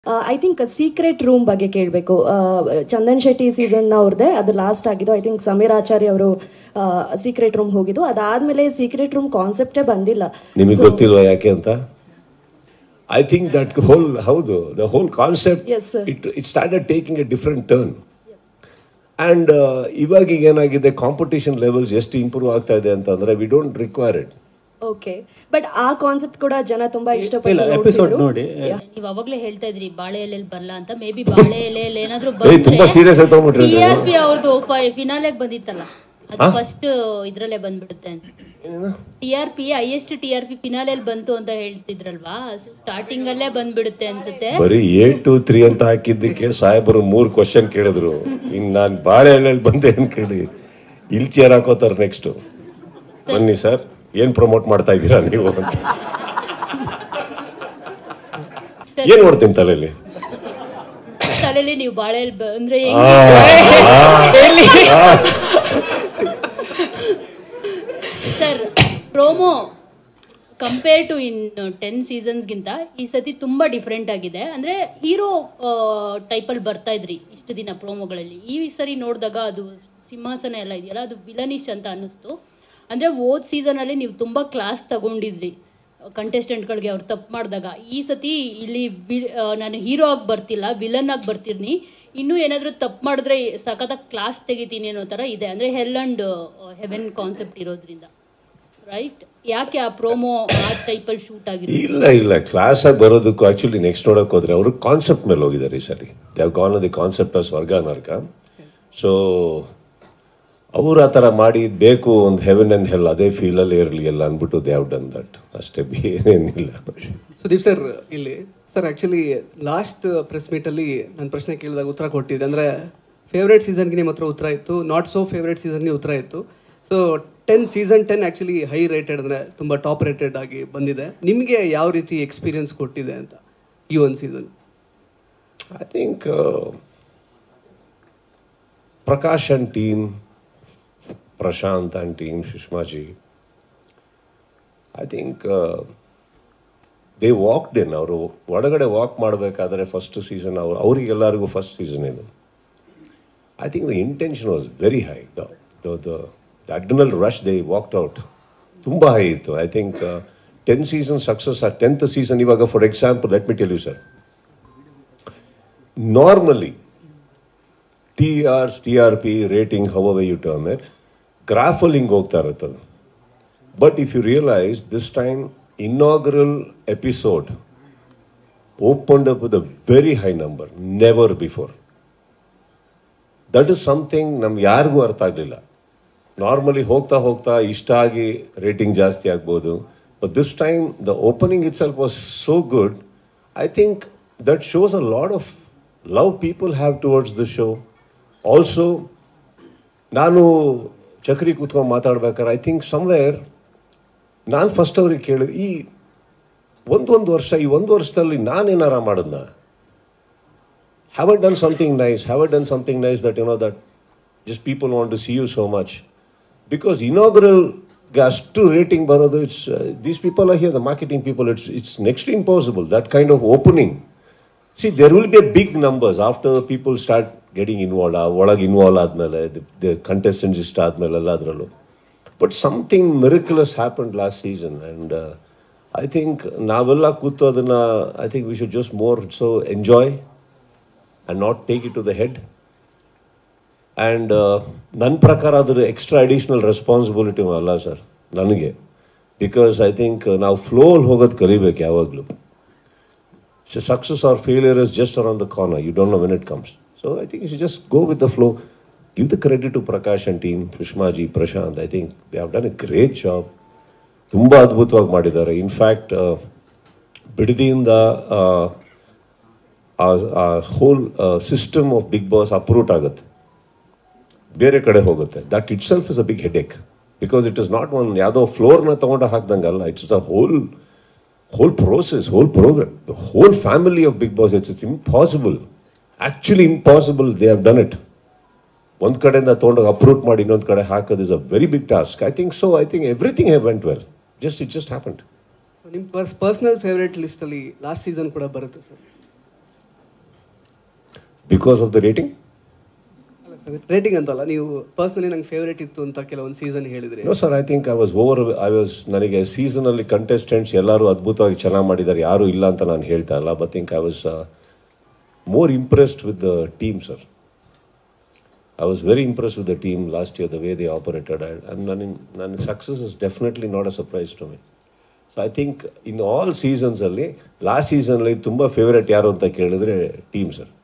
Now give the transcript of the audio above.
I think secret room ಬಗ್ಗೆ ಕೇಳಬೇಕು Chandan Shetty season ಅವ್ರದ್ದೇ ಅದು ಲಾಸ್ಟ್ ಆಗಿದ್ದು ಐ ಥಿಂಕ್ ಸಮೀರ್ ಆಚಾರ್ಯ ಅವರು ಸೀಕ್ರೆಟ್ ರೂಮ್ ಹೋಗಿದ್ದು ಅದಾದ್ಮೇಲೆ ಸೀಕ್ರೆಟ್ ರೂಮ್ ಕಾನ್ಸೆಪ್ಟೇ ಬಂದಿಲ್ಲ ನಿಮಗೆ ಗೊತ್ತಿಲ್ವಾ ಯಾಕೆ ಅಂತ ಐ ಥಿಂಕ್ ದಟ್ ಹೋಲ್ ಹೌದು the whole concept Yes, sir. It it started taking a different turn and ಇವಾಗ ಈಗ ಏನಾಗಿದೆ ಕಾಂಪಿಟೇಷನ್ ಲೆವೆಲ್ಸ್ ಎಷ್ಟು ಇಂಪ್ರೂವ್ ಆಗ್ತಾ ಇದೆ ಅಂತಂದ್ರೆ we don't require it okay but ಆ ಕಾನ್ಸೆಪ್ಟ್ ಕೂಡ ಜನ ತುಂಬಾ ಇಲ್ಲ ಇಷ್ಟಪಟ್ಟು ಎಪಿಸೋಡ್ ನೋಡ್ತಿದ್ರು. ನೋಡಿ ನೀವ್ ಅವಾಗ್ಲೇ ಹೇಳ್ತಾ ಇದ್ರಿ ಬಾಳೆ ಎಲೆಯಲ್ಲಿ ಬರಲ್ಲ ಅಂತ ಮೇ ಬಿ ಬಾಳೆ ಎಲೆಯಲ್ಲಿ ಏನಾದ್ರೂ ಏಯ್, ತುಂಬಾ serious ಆಗಿ ತಗೊಂಡ್ಬಿಟ್ರಿ ಟಿ ನೀವು. ಆರ್ ಪಿ ಅವ್ರದ್ದು ಫಿನಾಲೆಗ್ ಬಂದಿತ್ತಲ್ಲ ಅದು ಫಸ್ಟ್ ಇದ್ರಲ್ಲೇ ಬಂದ್ಬಿಡುತ್ತೆ ಅಂತ T R P highest T R P ಫಿನಾಲೆಲ್ ಬಂತು ಅಂತ ಹೇಳ್ತಿದ್ರಲ್ವಾ ಸ್ಟಾರ್ಟಿಂಗ್ ಅಲ್ಲೇ ಬಂದ್ಬಿಡುತ್ತೆ ಅನ್ಸುತ್ತೆ ಬರೀ ಏಟ್ ಟು ತ್ರೀ ಅಂತ ಹಾಕಿದ್ದಕ್ಕೆ ಸಾಹೇಬರು ಮೂರ್ ಕ್ವಶನ್ ಕೇಳಿದ್ರು ಇನ್ ನಾನ್ ಬಾಳೆ ಎಲೆಯಲ್ಲಿ ಬಂದೆ ಅಂತ ಕೇಳಿ ಇಲ್ಲಿ ಚೇರ್ ಹಾಕೋತಾರ ನೆಕ್ಸ್ಟ್ ಬನ್ನಿ ಸರ್ ಏನ್ ಪ್ರಮೋಟ್ ಮಾಡ್ತಾ ಇದ್ದೀರಾ ನೀವು ಅಂತ ಏನ್ ನೋಡ್ತೀನಿ ತಲೆಯಲ್ಲಿ ತಲೆಯಲ್ಲಿ ನೀವು ಬಾಳೆ ಎಲೆ ಬಂದ್ರೆ ಆ, sir promo compare to in ten ಸೀಸನ್ಸ್ಗಿಂತ ಈ ಸತಿ ತುಂಬಾ ಡಿಫ್ರೆಂಟ್ ಆಗಿದೆ ಅಂದ್ರೆ ಹೀರೋ ಟೈಪಲ್ಲಿ ಬರ್ತಾ ಇದ್ರಿ ಇಷ್ಟು ದಿನ ಪ್ರೋಮೋಗಳಲ್ಲಿ ಈ ಸರಿ ನೋಡಿದಾಗ ಅದು ಸಿಂಹಾಸನ ಎಲ್ಲ ಇದೆಯಲ್ಲ ಅದು ವಿಲನಿಶ್ ಅಂತ ಅನ್ನಿಸ್ತು ಅಂದ್ರೆ ಓದ್ ಸೀಸನ್ ಅಲ್ಲಿ ನೀವು ತುಂಬಾ ಕ್ಲಾಸ್ ತಗೊಂಡಿದ್ರಿ ಕಂಟೆಸ್ಟೆಂಟ್ಗಳಿಗೆ ಅವ್ರು ತಪ್ಪು ಮಾಡಿದಾಗ ಈ ಸತಿ ಇಲ್ಲಿ ವಿ- ಆ, ನಾನು ಹೀರೋ ಆಗಿ ಬರ್ತಿಲ್ಲ ವಿಲನ್ ಆಗಿ ಬರ್ತಿರ್ನಿ ಇನ್ನೂ ಏನಾದರೂ ತಪ್ಪು ಮಾಡಿದ್ರೆ ಸಖತ್ತಾಗಿ ಕ್ಲಾಸ್ ತೆಗಿತೀನಿ ಅನ್ನೋ ಥರ ಇದೆ ಅಂದರೆ ಹೆಲ್ ಅಂಡ್ ಹೆವೆನ್ ಕಾನ್ಸೆಪ್ಟ್ ಇರೋದ್ರಿಂದ ರೈಟ್ ಯಾಕೆ ಆ ಪ್ರೋಮೋ ಆ ಟೈಪಲ್ಲಿ ಶೂಟ್ ಆಗಿರೋದು ಇಲ್ಲ ಇಲ್ಲ ಕ್ಲಾಸ್ ಆಗಿ ಬರೋದಕ್ಕೂ ಆಕ್ಚುಲಿ ನೆಕ್ಸ್ಟ್ ನೋಡಕ್ ಹೋದ್ರೆ ಅವರು ಕಾನ್ಸೆಪ್ಟ್ ಮೇಲೆ ಹೋಗಿದ್ದಾರೆ ಈ ಸರಿ they've gone the concept of ಸ್ವರ್ಗ ನರ್ಕ ಸೊ ಅವ್ರು ಆ ಥರ ಮಾಡಿ ಬೇಕು ಒಂದು ಹೆವೆನ್ ಅಂಡ್ ಹೆಲ್ ಅದೇ ಫೀಲಲ್ಲಿ ಇರಲಿ ಎಲ್ಲ ಅಂದ್ಬಿಟ್ಟು ದೇ ಹ್ಯಾವ್ ಡನ್ ದಟ್ ಅಷ್ಟೇ ಬೇರೇನಿಲ್ಲ ಸುದೀಪ್ ಸರ್ ಇಲ್ಲಿ sir actually last press meet ಅಲ್ಲಿ ನನ್ನ ಪ್ರಶ್ನೆ ಕೇಳಿದಾಗ ಉತ್ತರ ಕೊಟ್ಟಿದ್ದೆ ಅಂದ್ರೆ ಫೇವ್ರೇಟ್ ಸೀಸನ್ಗೆ ನಿಮ್ಮ ಹತ್ರ ಉತ್ತರ ಇತ್ತು ನಾಟ್ ಸೋ ಫೇವ್ರೇಟ್ ಸೀಸನ್ಗೆ ಉತ್ತರ ಇತ್ತು so ten season ten actually high rated ಅಂದ್ರೆ ತುಂಬಾ ಟಾಪ್ ರೇಟೆಡ್ ಆಗಿ ಬಂದಿದೆ ನಿಮಗೆ ಯಾವ ರೀತಿ ಎಕ್ಸ್ಪೀರಿಯನ್ಸ್ ಕೊಟ್ಟಿದೆ ಅಂತ ಈ ಒಂದು season I think uh, Prakash and team, Prashant and team, Shishmaji, I think uh, they walked in ಅವರು ಒಳಗಡೆ ವಾಕ್ ಮಾಡಬೇಕಾದ್ರೆ ಫಸ್ಟ್ ಸೀಸನ್ ಅವರು ಅವರಿಗೆಲ್ಲರಿಗೂ ಫಸ್ಟ್ ಸೀಸನ್ ಇದು I think the intention was very high the the adrenaline rush they walked out ತುಂಬ high ಇತ್ತು I think ten season success ಆ tenth season ಇವಾಗ for example let me tell you sir normally TRs, TRP, rating, however you term it, ಗ್ರಾಫಲ್ಲಿ ಹೋಗ್ತಾ ಇರುತ್ತೆ ಅದು but if you realise this time inaugural episode opened up with a very high number never before that is something ನಮ್ಗೆ ಯಾರಿಗೂ ಅರ್ಥ ಆಗಲಿಲ್ಲ normally ಹೋಗ್ತಾ ಹೋಗ್ತಾ ಇಷ್ಟ ಆಗಿ ರೇಟಿಂಗ್ ಜಾಸ್ತಿ ಆಗ್ಬೋದು but this time the opening itself was so good I think that shows a lot of love people have towards the show also ನಾನು ಚಕ್ರಿ ಕೂತ್ಕೊಂಡು ಮಾತಾಡ್ಬೇಕಾದ್ರೆ ಐ ಥಿಂಕ್ ಸಮ್ವೇರ್ ನಾನು ಫಸ್ಟ್ ಅವ್ರಿಗೆ ಕೇಳಿದೆ ಈ ಒಂದೊಂದು ವರ್ಷ ಈ ಒಂದು ವರ್ಷದಲ್ಲಿ ನಾನೇನಾರ ಮಾಡಿದ್ನ have I done something nice? Have I done something nice that you know that just people want to see you so much? Because inaugural gas to rating barodo, it's uh, these people are here, the marketing people. It's it's next to impossible. That kind of opening. See, there will be a big numbers after people start getting involved. ಆ ಒಳಗೆ involve ಆದ್ಮೇಲೆ the contestants ಇಷ್ಟ ಆದ್ಮೇಲೆ ಎಲ್ಲದರಲ್ಲೂ but something miraculous happen last season and I think ನಾವೆಲ್ಲ ಕೂತು ಅದನ್ನ I think we should just more so enjoy and not take it to the head. And ನನ್ನ ಪ್ರಕಾರ ಅದ್ರ ಎಕ್ಸ್ಟ್ರಾ ಅಡಿಷನಲ್ ರೆಸ್ಪಾನ್ಸಿಬಿಲಿಟಿ ಅಲ್ಲ ಸರ್ ನನಗೆ ಬಿಕಾಸ್ ಐ ಥಿಂಕ್ ನಾವು ಫ್ಲೋಲ್ಲಿ ಹೋಗೋದು ಕಲಿಬೇಕು ಯಾವಾಗಲೂ so success or failure is just around the corner you don't know when it comes so I think you just go with the flow give the credit to Prakash and team Sushmaji Prashanth I think they have done a great job ತುಂಬ ಅದ್ಭುತವಾಗಿ ಮಾಡಿದ್ದಾರೆ in fact ಬಿಡದಿಯಿಂದ ಆ whole system of big boss uproot ಆಗುತ್ತೆ ಬೇರೆ ಕಡೆ ಹೋಗುತ್ತೆ that it self is a big headache because it is not one ಯಾವುದೋ ಫ್ಲೋರ್ನ ತಗೊಂಡು ಹಾಕ್ದಂಗಲ್ಲ it's a whole whole process whole programme the whole family of big Boss it's it's impossible actually impossible they have done it ಒಂದು ಕಡೆಯಿಂದ ತೊಗೊಂಡೋಗಿ uproot ಮಾಡಿ ಇನ್ನೊಂದು ಕಡೆ ಹಾಕೋದು is a very big task I think so I think everything have went well just it just happen so ನಿಮ್ಮ ಪರ್ಸ್ personal favourite ಲಿಸ್ಟಲ್ಲಿ ಲಾಸ್ಟ್ ಸೀಸನ್ ಕೂಡ ಬರುತ್ತೆ sir because of the rating rating ಅಂತಲ್ಲ ನೀವು ಪರ್ಸನಲಿ ನಂಗೆ ಫೇವ್ರೇಟ್ ಇತ್ತು ಅಂತ ಕೆಲವೊಂದು ಸೀಸನ್ ಹೇಳಿದ್ರಿ no sir I think I was over I was ನನಗೆ ಸೀಸನಲ್ಲಿ ಕಂಟೆಸ್ಟೆಂಟ್ಸ್ ಎಲ್ಲರೂ ಅದ್ಭುತವಾಗಿ ಚೆನ್ನಾಗಿ ಮಾಡಿದ್ದಾರೆ ಯಾರೂ ಇಲ್ಲ ಅಂತ ನಾನು ಹೇಳ್ತಾ ಇಲ್ಲ but think I was more impressed with the team sir I was very impress with the team last year the way they operated and ನನಗೆ ನನಗೆ success is definitely not a surprise to me so I think in all ಸೀಸನ್ಸಲ್ಲಿ last ಸೀಸನ್ಲಿ ತುಂಬ favourite ಯಾರು ಅಂತ ಕೇಳಿದ್ರೆ team sir